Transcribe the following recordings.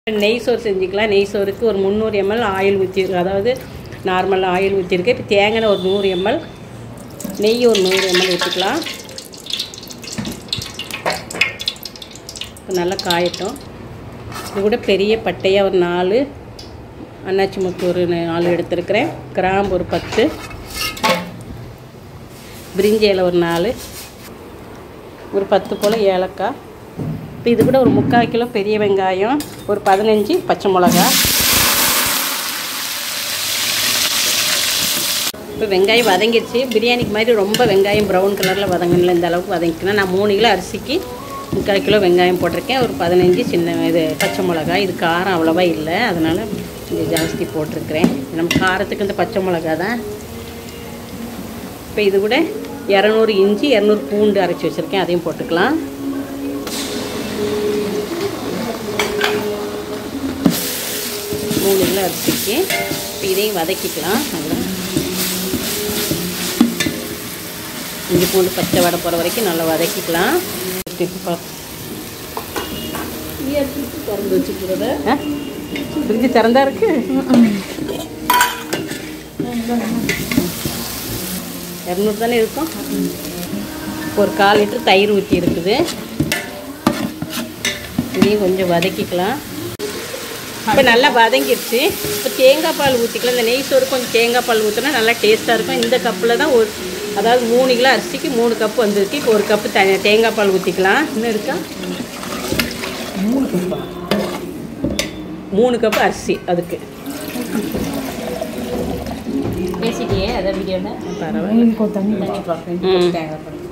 நெய் சோறு செஞ்சுக்கலாம் நெய் சோறுக்கு ஒரு முந்நூறு எம்எல் ஆயில் ஊற்றி அதாவது நார்மல் ஆயில் ஊற்றிருக்கு இப்போ தேங்காய் ஒரு நூறு எம்எல் நெய் ஒரு நூறு எம்எல் ஊற்றிக்கலாம் இப்போ நல்லா காயட்டும் இது கூட பெரிய பட்டையாக ஒரு நாலு அன்னாச்சி முக்கு ஒரு நாலு எடுத்துருக்கிறேன் கிராம்பு ஒரு பத்து பிரிஞ்சி இலை ஒரு நாலு ஒரு பத்து போல் ஏலக்காய் இப்போ இது கூட ஒரு முக்கால் கிலோ பெரிய வெங்காயம் ஒரு பதினஞ்சு பச்சை மிளகா இப்போ வெங்காயம் வதங்கிடுச்சு பிரியாணிக்கு மாதிரி ரொம்ப வெங்காயம் ப்ரௌன் கலரில் வதங்கல இந்த அளவுக்கு வதங்கிக்கணும் நான் மூணு கிலோ அரிசிக்கு முக்கால் கிலோ வெங்காயம் போட்டிருக்கேன் ஒரு பதினஞ்சு சின்ன இது பச்சை மிளகா இது காரம் அவ்வளோவா இல்லை அதனால் கொஞ்சம் ஜாஸ்தி போட்டிருக்கிறேன் நம்ம காரத்துக்கு இந்த பச்சை மிளகா தான் இப்போ இது கூட இரநூறு இஞ்சி இரநூறு பூண்டு அரைச்சி வச்சுருக்கேன் அதையும் போட்டுக்கலாம் மூணு கிலோ அரிசிக்கு இப்போ இதையும் வதக்கிக்கலாம் நல்லா இஞ்சி பூண்டு பச்சை வடை போகிற வரைக்கும் நல்லா வதக்கிக்கலாம் திறந்து வச்சுக்கிறத ஃப்ரிட்ஜு திறந்தா இருக்கு இரநூறு தானே இருக்கும் ஒரு கால் லிட்டர் தயிர் ஊற்றி இருக்குது இதையும் கொஞ்சம் வதக்கிக்கலாம் இப்போ நல்லா வதங்கிடுச்சு இப்போ தேங்காய் பால் ஊற்றிக்கலாம் இந்த நெய் சோறு கொஞ்சம் தேங்காய் பால் ஊற்றினா நல்லா டேஸ்ட்டாக இருக்கும் இந்த கப்பில் தான் ஒரு அதாவது மூணு கிலோ அரிசிக்கு மூணு கப்பு வந்திருக்கு இப்போ ஒரு கப்பு த தேங்காய் பால் ஊற்றிக்கலாம் இன்னும் இருக்கா மூணு கப்பா மூணு கப்பு அரிசி அதுக்கு பேசிட்டியே அதை வீடியோவில் பரவாயில்ல கொஞ்சம் தண்ணி வச்சுப்பா ம். தேங்காய் பால்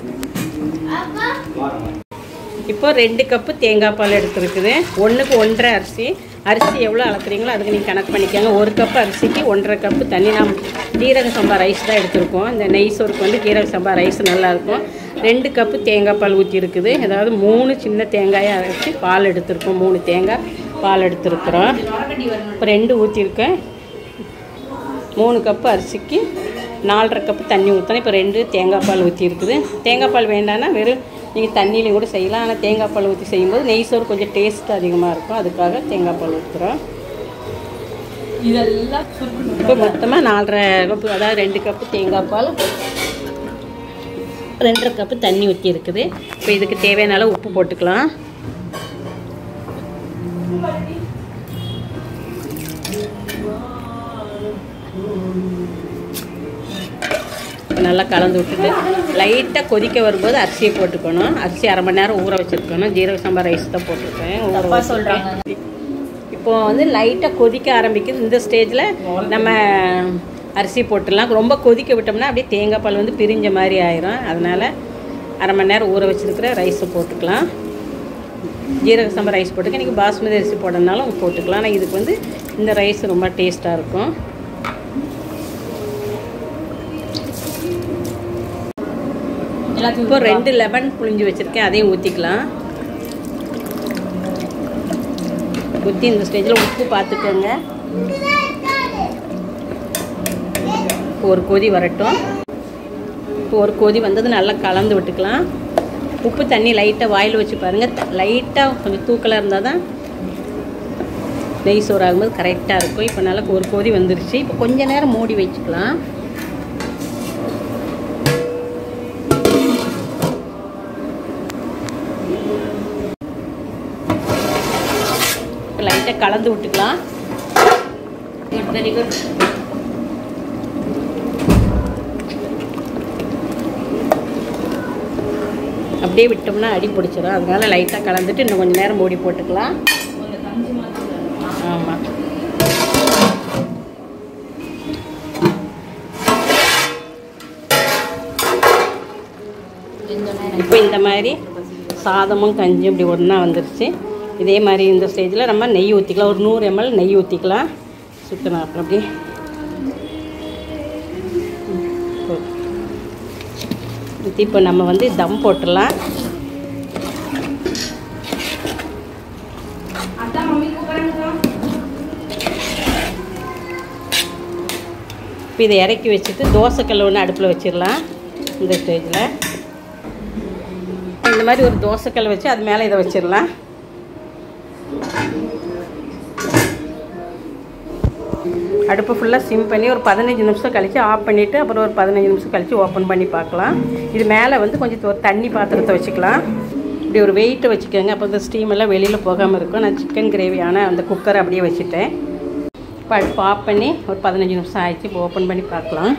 இப்போ ரெண்டு கப்பு தேங்காய் பால் எடுத்துருக்குது ஒன்றுக்கு ஒன்றரை அரிசி அரிசி எவ்வளோ அளக்குறீங்களோ அதுக்கு நீங்கள் கணக்கு பண்ணிக்கோங்க ஒரு கப்பு அரிசிக்கு ஒன்றரை கப்பு தண்ணி நாம் ஜீரக சம்பா ரைஸ் தான் எடுத்திருக்கோம் இந்த நெய் சோறுக்கு வந்து ஜீரக சம்பா ரைஸ் நல்லாயிருக்கும் ரெண்டு கப்பு தேங்காய் பால் ஊற்றி இருக்குது அதாவது மூணு சின்ன தேங்காயை அரைச்சி பால் எடுத்திருக்கோம் மூணு தேங்காய் பால் எடுத்திருக்கிறோம் இப்போ ரெண்டு ஊற்றிருக்கேன் மூணு கப்பு அரிசிக்கு நாலரை கப்பு தண்ணி ஊற்றணும் இப்போ ரெண்டு தேங்காய் பால் ஊற்றி இருக்குது தேங்காய் பால் வேண்டாம்னா வெறும் நீங்கள் தண்ணியிலையும் கூட செய்யலாம் ஆனால் தேங்காய் பால் ஊற்றி செய்யும்போது நெய் சோறு கொஞ்சம் டேஸ்ட் அதிகமாக இருக்கும் அதுக்காக தேங்காய் பால் ஊற்றுறோம் இதெல்லாம் சுருக்கணும் இப்போ மொத்தமாக நாலரை கப்பு அதாவது ரெண்டு கப்பு தேங்காய் பால் ரெண்டரை கப்பு தண்ணி ஊற்றி இருக்குது இப்போ இதுக்கு தேவையான அளவு உப்பு போட்டுக்கலாம் இப்போ நல்லா கலந்து விட்டுட்டு லைட்டாக கொதிக்க வரும்போது அரிசியை போட்டுக்கணும் அரிசி அரை மணி நேரம் ஊற வச்சுருக்கணும் ஜீரக சம்பா ரைஸ் தான் போட்டிருக்கேன் ஊற தப்பா வச்சிருக்கேன். சொல்றாங்க இப்போ வந்து லைட்டாக கொதிக்க ஆரம்பிக்குது இந்த ஸ்டேஜில் நம்ம அரிசி போட்டுடலாம் ரொம்ப கொதிக்க விட்டோம்னா அப்படியே தேங்காய் பால் வந்து பிரிஞ்ச மாதிரி ஆயிரும் அதனால் அரை மணி நேரம் ஊற வச்சிருக்கிற ரைஸை போட்டுக்கலாம் ஜீரக சம்பா ரைஸ் போட்டுக்க நீங்கள் பாஸ்மதி அரிசி போடனாலும் போட்டுக்கலாம் ஆனால் இதுக்கு வந்து இந்த ரைஸ் ரொம்ப டேஸ்ட்டாக இருக்கும் எல்லாத்தையும் இப்போ ரெண்டு லெமன் புழிஞ்சு வச்சுருக்கேன் அதையும் ஊற்றிக்கலாம் ஊற்றி இந்த ஸ்டேஜில் உப்பு பார்த்துக்கோங்க இப்போ ஒரு கொதி வரட்டும் இப்போ ஒரு கொதி வந்தது நல்லா கலந்து விட்டுக்கலாம் உப்பு தண்ணி லைட்டாக வாயில் வச்சு பாருங்கள் லைட்டாக கொஞ்சம் தூக்கலாக இருந்தால் தான் நெய் சோறு ஆகும்போது கரெக்டாக இருக்கும் இப்போ நல்லா ஒரு கொதி வந்துருச்சு இப்போ கொஞ்ச நேரம் மூடி வச்சுக்கலாம் இப்போ லைட்டாக கலந்து விட்டுக்கலாம் குட் வெரி குட் அப்படியே விட்டோம்னா அடி பிடிச்சிடும் அதனால லைட்டாக கலந்துட்டு இன்னும் கொஞ்சம் நேரம் மூடி போட்டுக்கலாம் ஆமாம் இப்போ இந்த மாதிரி சாதமும் கஞ்சும் இப்படி ஒன்றா வந்துருச்சு இதே மாதிரி இந்த ஸ்டேஜில் நம்ம நெய் ஊற்றிக்கலாம் ஒரு நூறு எம்எல் நெய் ஊற்றிக்கலாம் சுற்றணும் அப்புறம் அப்படியே ஊற்றி இப்போ நம்ம வந்து தம் போட்டுடலாம் இப்போ இதை இறக்கி வச்சுட்டு தோசைக்கல் ஒன்று அடுப்பில் வச்சிடலாம் இந்த ஸ்டேஜில் இந்த மாதிரி ஒரு தோசைக்கல் வச்சு அது மேலே இதை வச்சிடலாம் அடுப்பு ஃபுல்லாக சிம் பண்ணி ஒரு பதினஞ்சு நிமிஷம் கழித்து ஆஃப் பண்ணிவிட்டு அப்புறம் ஒரு பதினஞ்சு நிமிஷம் கழித்து ஓப்பன் பண்ணி பார்க்கலாம் இது மேலே வந்து கொஞ்சம் ஒரு தண்ணி பாத்திரத்தை வச்சுக்கலாம் இப்படி ஒரு வெயிட்டை வச்சுக்கோங்க அப்போ இந்த ஸ்டீம் எல்லாம் வெளியில் போகாமல் இருக்கும் நான் சிக்கன் கிரேவியான அந்த குக்கரை அப்படியே வச்சுட்டேன் இப்போ அடுப்பு ஆஃப் பண்ணி ஒரு பதினஞ்சு நிமிஷம் ஆயிடுச்சு இப்போ ஓப்பன் பண்ணி பார்க்கலாம்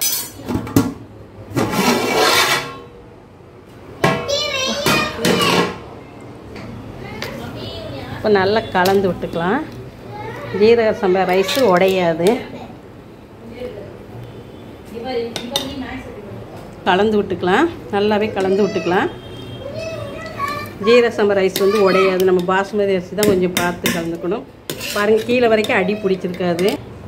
இப்போ நல்லா கலந்து விட்டுக்கலாம் ஜீரக சம்பா ரைஸு உடையாது கலந்து விட்டுக்கலாம் நல்லாவே கலந்து விட்டுக்கலாம் ஜீரக சம்பா ரைஸ் வந்து உடையாது நம்ம பாசுமதி அரிசி தான் கொஞ்சம் பார்த்து கலந்துக்கணும் பாருங்கள் கீழே வரைக்கும் அடி பிடிச்சிருக்காது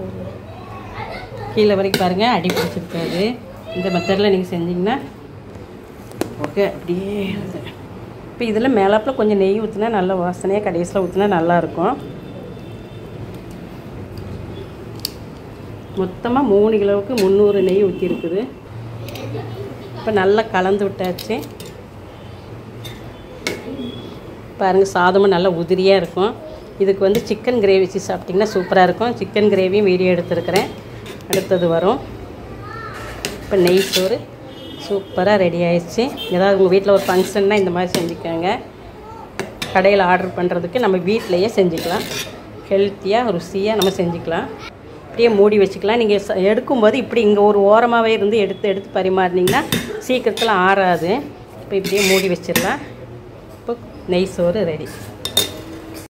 கீழே வரைக்கும் பாருங்கள் அடி பிடிச்சிருக்காது இந்த மெத்தடில் நீங்கள் செஞ்சீங்கன்னா ஓகே அப்படியே இப்போ இதில் மேலாப்பில் கொஞ்சம் நெய் ஊற்றினா நல்ல வாசனையாக கடைசியில் ஊற்றினா நல்லாயிருக்கும் மொத்தமாக மூணு கிலோவுக்கு முந்நூறு நெய் ஊற்றிருக்குது இப்போ நல்லா கலந்து விட்டாச்சு பாருங்கள் சாதமும் நல்லா உதிரியாக இருக்கும் இதுக்கு வந்து சிக்கன் கிரேவி வச்சு சாப்பிட்டிங்கன்னா சூப்பராக இருக்கும் சிக்கன் கிரேவியும் வீடியோ எடுத்துருக்கிறேன் அடுத்தது வரும் இப்போ நெய் சோறு சூப்பராக ரெடி ஆயிடுச்சு ஏதாவது உங்கள் வீட்டில் ஒரு ஃபங்க்ஷன்னா இந்த மாதிரி செஞ்சுக்கோங்க கடையில் ஆர்டர் பண்ணுறதுக்கு நம்ம வீட்டிலையே செஞ்சுக்கலாம் ஹெல்த்தியாக ருசியாக நம்ம செஞ்சுக்கலாம் அப்படியே மூடி வச்சுக்கலாம் நீங்கள் எடுக்கும்போது இப்படி இங்கே ஒரு ஓரமாகவே இருந்து எடுத்து எடுத்து பரிமாறினீங்கன்னா சீக்கிரத்தில் ஆறாது இப்போ இப்படியே மூடி வச்சிடலாம் இப்போ நெய் சோறு ரெடி